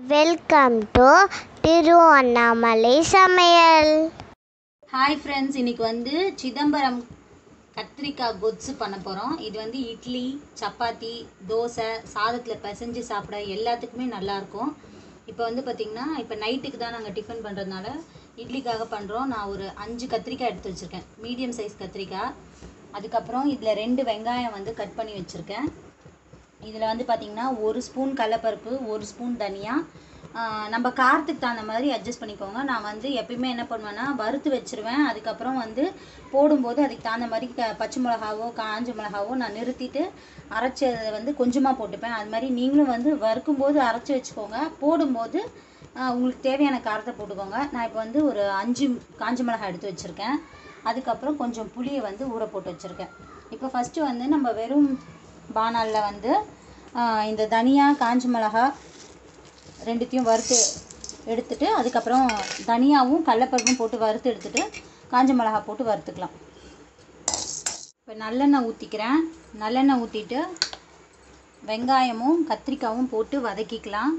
welcome to Tiruvannamalai சமையல் hi friends இன்னைக்கு வந்து சிதம்பரம் கத்திரிக்காய் கொத்து பண்ண போகிறோம் இது வந்து இட்லி சப்பாத்தி தோசை சாதத்தில் பிசைஞ்சு சாப்பிட எல்லாத்துக்குமே நல்லாயிருக்கும் இப்போ வந்து பார்த்திங்கன்னா இப்போ நைட்டுக்கு தான் நாங்கள் டிஃபன் பண்ணுறதுனால இட்லிக்காக பண்ணுறோம் நான் ஒரு அஞ்சு கத்திரிக்காய் எடுத்து வச்சுருக்கேன் மீடியம் சைஸ் கத்திரிக்காய் அதுக்கப்புறம் இதில் ரெண்டு வெங்காயம் வந்து கட் பண்ணி வச்சுருக்கேன் இதில் வந்து பார்த்திங்கன்னா ஒரு ஸ்பூன் கடலப்பருப்பு ஒரு ஸ்பூன் தனியா ஆஹ் நம்ம காரத்துக்கு தகுந்த மாதிரி அட்ஜஸ்ட் பண்ணிக்கோங்க நான் வந்து எப்பயுமே என்ன பண்ணுவேன்னா வறுத்து வச்சிருவேன் அதுக்கப்புறம் வந்து போடும்போது அதுக்கு தகுந்த மாதிரி க பச்சை மிளகாவோ காஞ்ச மிளகாவோ நான் நிறுத்திட்டு அரைச்சதை வந்து கொஞ்சமாக போட்டுப்பேன் அது மாதிரி நீங்களும் வந்து வறுக்கும்போது அரைச்சி வச்சுக்கோங்க போடும்போது ஆஹ் உங்களுக்கு தேவையான காரத்தை போட்டுக்கோங்க நான் இப்போ வந்து ஒரு அஞ்சு காஞ்ச மிளகாய் எடுத்து வச்சுருக்கேன் அதுக்கப்புறம் கொஞ்சம் புளியை வந்து ஊற போட்டு வச்சுருக்கேன் இப்போ ஃபஸ்ட்டு வந்து நம்ம வெறும் பானாலில் வந்து ஆஹ் இந்த தனியா காஞ்ச மிளகா ரெண்டுத்தையும் வறுத்து எடுத்துட்டு அதுக்கப்புறம் தனியாவும் கடலப்பருப்பும் போட்டு வறுத்து எடுத்துட்டு காஞ்ச மிளகா போட்டு வறுத்துக்கலாம் இப்போ நல்லெண்ணெய் ஊற்றிக்கிறேன் நல்லெண்ணெய் ஊற்றிட்டு வெங்காயமும் கத்திரிக்காயும் போட்டு வதக்கிக்கலாம்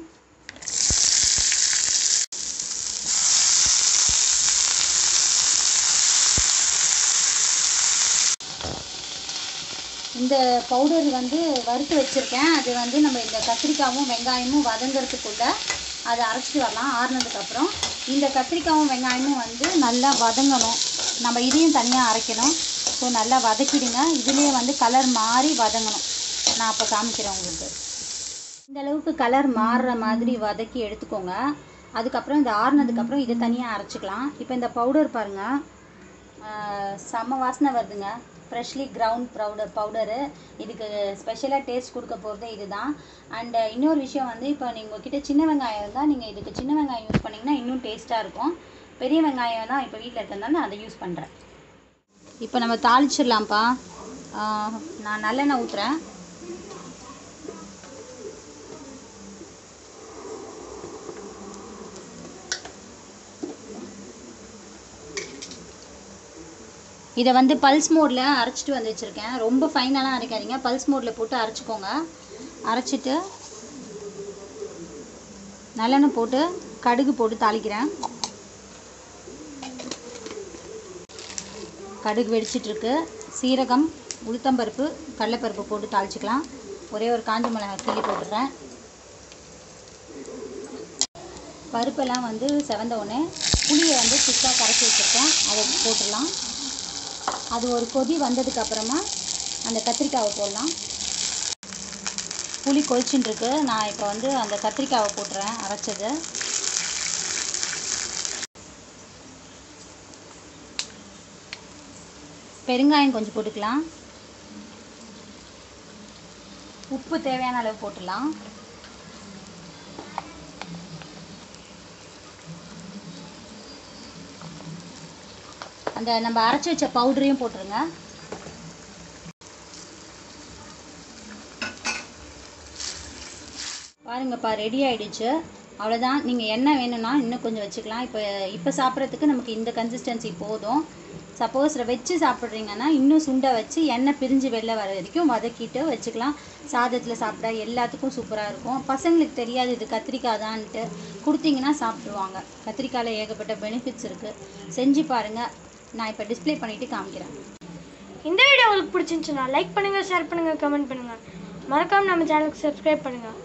இந்த பவுடர் வந்து வறுத்து வச்சுருக்கேன் அது வந்து நம்ம இந்த கத்திரிக்காயும் வெங்காயமும் வதங்கிறதுக்குள்ள அதை அரைச்சிட்டு வரலாம் ஆறுனதுக்கப்புறம் இந்த கத்திரிக்காயும் வெங்காயமும் வந்து நல்லா வதங்கணும் நம்ம இதையும் தனியாக அரைக்கணும் ஸோ நல்லா வதக்கிடுங்க இதுலேயே வந்து கலர் மாறி வதங்கணும் நான் அப்போ காமிக்கிறேன் உங்களுக்கு இந்த அளவுக்கு கலர் மாறுற மாதிரி வதக்கி எடுத்துக்கோங்க அதுக்கப்புறம் இந்த ஆறுனதுக்கப்புறம் இதை தனியாக அரைச்சிக்கலாம் இப்போ இந்த பவுடர் பாருங்கள் ஆஹ் செம்ம வாசனை வருதுங்க ஃப்ரெஷ்லி கிரவுண்ட் பவுடர் பவுடரு இதுக்கு ஸ்பெஷலாக டேஸ்ட் கொடுக்க போகிறது இதுதான் அண்ட் இன்னொரு விஷயம் வந்து இப்போ நீங்கள் உங்ககிட்ட சின்ன வெங்காயம் இருந்தால் நீங்கள் இதுக்கு சின்ன வெங்காயம் யூஸ் பண்ணிங்கன்னா இன்னும் டேஸ்ட்டாக இருக்கும் பெரிய வெங்காயம் தான் இப்போ வீட்டில் இருக்கிறதுனால நான் அதை யூஸ் பண்ணுறேன் இப்போ நம்ம தாளிச்சிடலாம்ப்பா ஆஹ் நான் நல்லெண்ணெய் ஊற்றுறேன் இதை வந்து பல்ஸ் மோடில் அரைச்சிட்டு வந்து வச்சுருக்கேன் ரொம்ப ஃபைனலாக அரைக்காதீங்க பல்ஸ் மோடில் போட்டு அரைச்சிக்கோங்க அரைச்சிட்டு நல்லெண்ணெய் போட்டு கடுகு போட்டு தாளிக்கிறேன் கடுகு வெடிச்சிட்ருக்கு சீரகம் உளுத்தம்பருப்பு கடலைப்பருப்பு போட்டு தாளிச்சிக்கலாம் ஒரே ஒரு காஞ்ச மிளகாய் கிள்ளி போட்டுடுறேன் பருப்பெல்லாம் வந்து செவந்த உடனே புளியை வந்து திக்காக கரைச்சி வச்சுருக்கேன் அதை போட்டுடலாம் அது ஒரு கொதி வந்ததுக்கு அப்புறமா அந்த கத்திரிக்காவை போடலாம் புளி கொதிச்சுட்டு இருக்கு நான் இப்போ வந்து அந்த கத்திரிக்காவை போட்டுறேன் அரைச்சது பெருங்காயம் கொஞ்சம் போட்டுக்கலாம் உப்பு தேவையான அளவு போட்டுடலாம் அந்த நம்ம அரைச்சி வச்ச பவுடரையும் போட்டுருங்க பாருங்கப்பா ரெடி ஆயிடுச்சு அவ்வளோதான் நீங்கள் எண்ணெய் வேணும்னா இன்னும் கொஞ்சம் வச்சுக்கலாம் இப்போ இப்போ சாப்பிட்றதுக்கு நமக்கு இந்த கன்சிஸ்டன்சி போதும் சப்போஸ் வச்சு சாப்பிட்றீங்கன்னா இன்னும் சுண்டை வச்சு எண்ணெய் பிரிஞ்சு வெளில வர வரைக்கும் வதக்கிட்டு வச்சுக்கலாம் சாதத்தில் சாப்பிட்டா எல்லாத்துக்கும் சூப்பராக இருக்கும் பசங்களுக்கு தெரியாது இது கத்திரிக்காய் தான்ட்டு கொடுத்தீங்கன்னா சாப்பிட்ருவாங்க கத்திரிக்காயில் ஏகப்பட்ட பெனிஃபிட்ஸ் இருக்குது செஞ்சு பாருங்கள் நான் இப்போ டிஸ்ப்ளே பண்ணிவிட்டு காமிக்கிறேன் இந்த வீடியோ உங்களுக்கு பிடிச்சிருந்துச்சுன்னா லைக் பண்ணுங்க ஷேர் பண்ணுங்க கமெண்ட் பண்ணுங்க மறக்காம நம்ம சேனலுக்கு சப்ஸ்கிரைப் பண்ணுங்க